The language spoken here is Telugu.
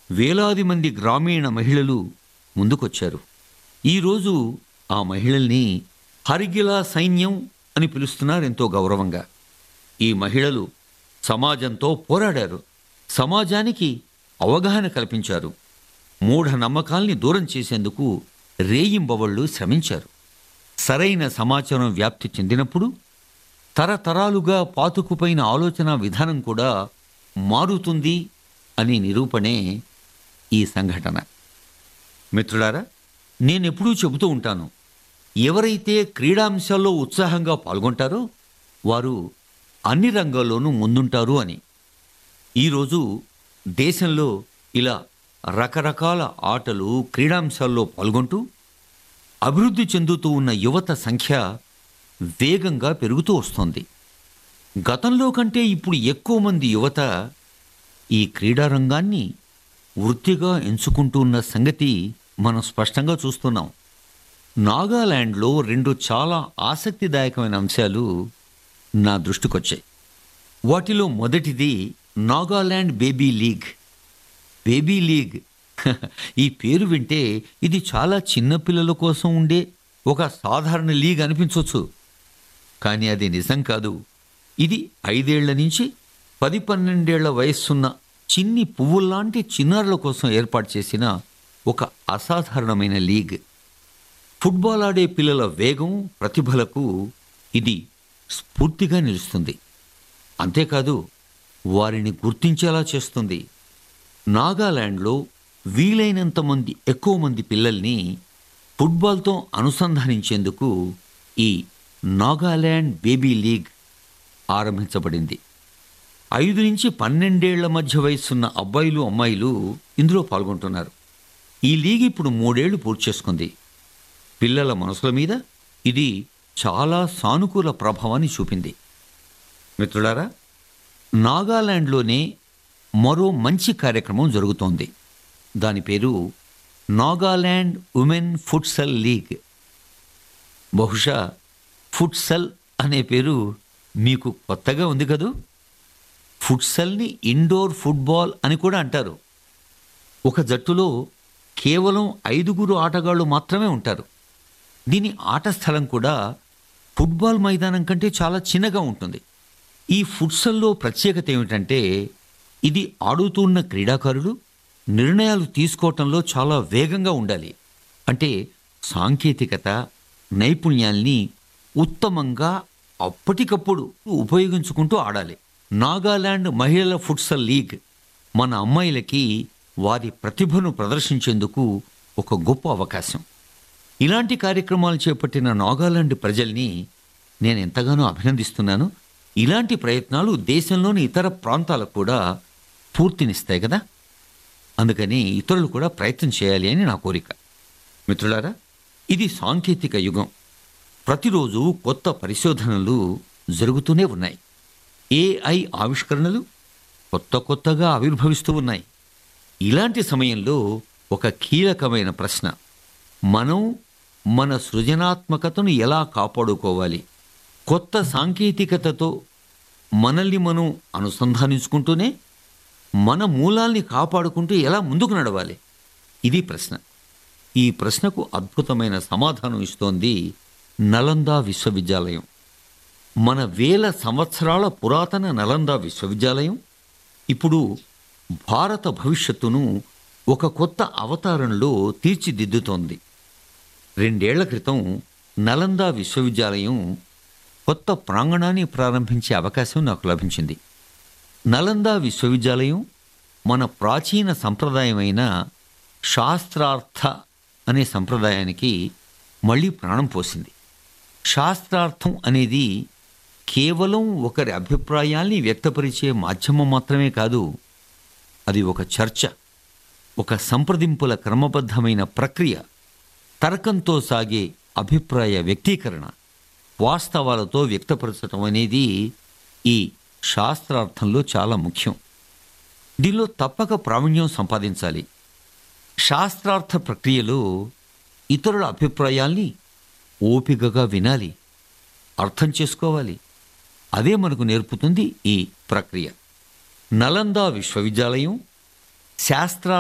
వేలాది మంది గ్రామీణ మహిళలు ముందుకొచ్చారు ఈరోజు ఆ మహిళల్ని హరిగిలా సైన్యం అని పిలుస్తున్నారు ఎంతో గౌరవంగా ఈ మహిళలు సమాజంతో పోరాడారు సమాజానికి అవగాహన కల్పించారు మూఢ నమ్మకాల్ని దూరం చేసేందుకు రేయింబవళ్ళు శ్రమించారు సరైన సమాచారం వ్యాప్తి చెందినప్పుడు తరతరాలుగా పాతుకుపోయిన ఆలోచన విధానం కూడా మారుతుంది అని నిరూపణే ఈ సంఘటన మిత్రులారా నేనెప్పుడూ చెబుతూ ఉంటాను ఎవరైతే క్రీడాంశాల్లో ఉత్సాహంగా పాల్గొంటారో వారు అన్ని రంగాల్లోనూ ముందుంటారు అని ఈరోజు దేశంలో ఇలా రకరకాల ఆటలు క్రీడాంశాల్లో పాల్గొంటూ అభివృద్ధి చెందుతూ ఉన్న యువత సంఖ్య వేగంగా పెరుగుతూ వస్తోంది గతంలో కంటే ఇప్పుడు ఎక్కువ మంది యువత ఈ క్రీడా రంగాన్ని వృత్తిగా ఎంచుకుంటూ ఉన్న సంగతి మనం స్పష్టంగా చూస్తున్నాం నాగాలాండ్లో రెండు చాలా ఆసక్తిదాయకమైన అంశాలు నా దృష్టికొచ్చాయి వాటిలో మొదటిది Nagaland baby league baby league ఈ పేరు వింటే ఇది చాలా చిన్న పిల్లల కోసం ఉండే ఒక సాధారణ లీగ్ అనిపించవచ్చు కానీ అది నిజం కాదు ఇది ఐదేళ్ల నుంచి పది పన్నెండేళ్ల వయస్సున్న చిన్ని పువ్వుల్లాంటి చిన్నారుల కోసం ఏర్పాటు చేసిన ఒక అసాధారణమైన లీగ్ ఫుట్బాల్ ఆడే పిల్లల వేగం ప్రతిభలకు ఇది స్ఫూర్తిగా నిలుస్తుంది అంతేకాదు వారిని గుర్తించేలా చేస్తుంది నాగాలాండ్లో వీలైనంత మంది ఎక్కువ మంది పిల్లల్ని ఫుట్బాల్తో అనుసంధానించేందుకు ఈ నాగాలాండ్ బేబీ లీగ్ ఆరంభించబడింది ఐదు నుంచి పన్నెండేళ్ల మధ్య వయసున్న అబ్బాయిలు అమ్మాయిలు ఇందులో పాల్గొంటున్నారు ఈ లీగ్ ఇప్పుడు మూడేళ్లు పూర్తి చేసుకుంది పిల్లల మనసుల మీద ఇది చాలా సానుకూల ప్రభావాన్ని చూపింది మిత్రులారా నాగాలాండ్లోనే మరో మంచి కార్యక్రమం జరుగుతోంది దాని పేరు నాగాలాండ్ ఉమెన్ ఫుట్సల్ లీగ్ బహుశా ఫుట్సల్ అనే పేరు మీకు కొత్తగా ఉంది కదూ ఫుట్సల్ని ఇండోర్ ఫుట్బాల్ అని కూడా అంటారు ఒక జట్టులో కేవలం ఐదుగురు ఆటగాళ్ళు మాత్రమే ఉంటారు దీని ఆట స్థలం కూడా ఫుట్బాల్ మైదానం కంటే చాలా చిన్నగా ఉంటుంది ఈ ఫుట్సల్లో ప్రత్యేకత ఏమిటంటే ఇది ఆడుతున్న క్రీడాకారులు నిర్ణయాలు తీసుకోవటంలో చాలా వేగంగా ఉండాలి అంటే సాంకేతికత నైపుణ్యాల్ని ఉత్తమంగా అప్పటికప్పుడు ఉపయోగించుకుంటూ ఆడాలి నాగాలాండ్ మహిళల ఫుట్సల్ లీగ్ మన అమ్మాయిలకి వారి ప్రతిభను ప్రదర్శించేందుకు ఒక గొప్ప అవకాశం ఇలాంటి కార్యక్రమాలు చేపట్టిన నాగాలాండ్ ప్రజల్ని నేను ఎంతగానో అభినందిస్తున్నాను ఇలాంటి ప్రయత్నాలు దేశంలోని ఇతర ప్రాంతాలకు కూడా పూర్తినిస్తాయి కదా అందుకని ఇతరులు కూడా ప్రయత్నం చేయాలి అని నా కోరిక మిత్రులారా ఇది సాంకేతిక యుగం ప్రతిరోజు కొత్త పరిశోధనలు జరుగుతూనే ఉన్నాయి ఏఐ ఆవిష్కరణలు కొత్త కొత్తగా ఆవిర్భవిస్తూ ఉన్నాయి ఇలాంటి సమయంలో ఒక కీలకమైన ప్రశ్న మనం మన సృజనాత్మకతను ఎలా కాపాడుకోవాలి కొత్త సాంకేతికతతో మనల్ని మనం అనుసంధానించుకుంటూనే మన మూలాల్ని కాపాడుకుంటూ ఎలా ముందుకు నడవాలి ఇది ప్రశ్న ఈ ప్రశ్నకు అద్భుతమైన సమాధానం ఇస్తోంది నలందా విశ్వవిద్యాలయం మన వేల సంవత్సరాల పురాతన నలందా విశ్వవిద్యాలయం ఇప్పుడు భారత భవిష్యత్తును ఒక కొత్త అవతారంలో తీర్చిదిద్దుతోంది రెండేళ్ల క్రితం నలందా విశ్వవిద్యాలయం కొత్త ప్రాంగణాన్ని ప్రారంభించే అవకాశం నాకు లభించింది నలందా విశ్వవిద్యాలయం మన ప్రాచీన సంప్రదాయమైన శాస్త్రార్థ అనే సంప్రదాయానికి మళ్ళీ ప్రాణం పోసింది శాస్త్రార్థం అనేది కేవలం ఒకరి అభిప్రాయాల్ని వ్యక్తపరిచే మాధ్యమం మాత్రమే కాదు అది ఒక చర్చ ఒక సంప్రదింపుల క్రమబద్ధమైన ప్రక్రియ తర్కంతో సాగే అభిప్రాయ వ్యక్తీకరణ వాస్తవాలతో వ్యక్తపరచడం అనేది ఈ శాస్త్రార్థంలో చాలా ముఖ్యం దీనిలో తప్పక ప్రావీణ్యం సంపాదించాలి శాస్త్రార్థ ప్రక్రియలో ఇతరుల అభిప్రాయాల్ని ఓపికగా వినాలి అర్థం చేసుకోవాలి అదే మనకు నేర్పుతుంది ఈ ప్రక్రియ నలందా విశ్వవిద్యాలయం శాస్త్ర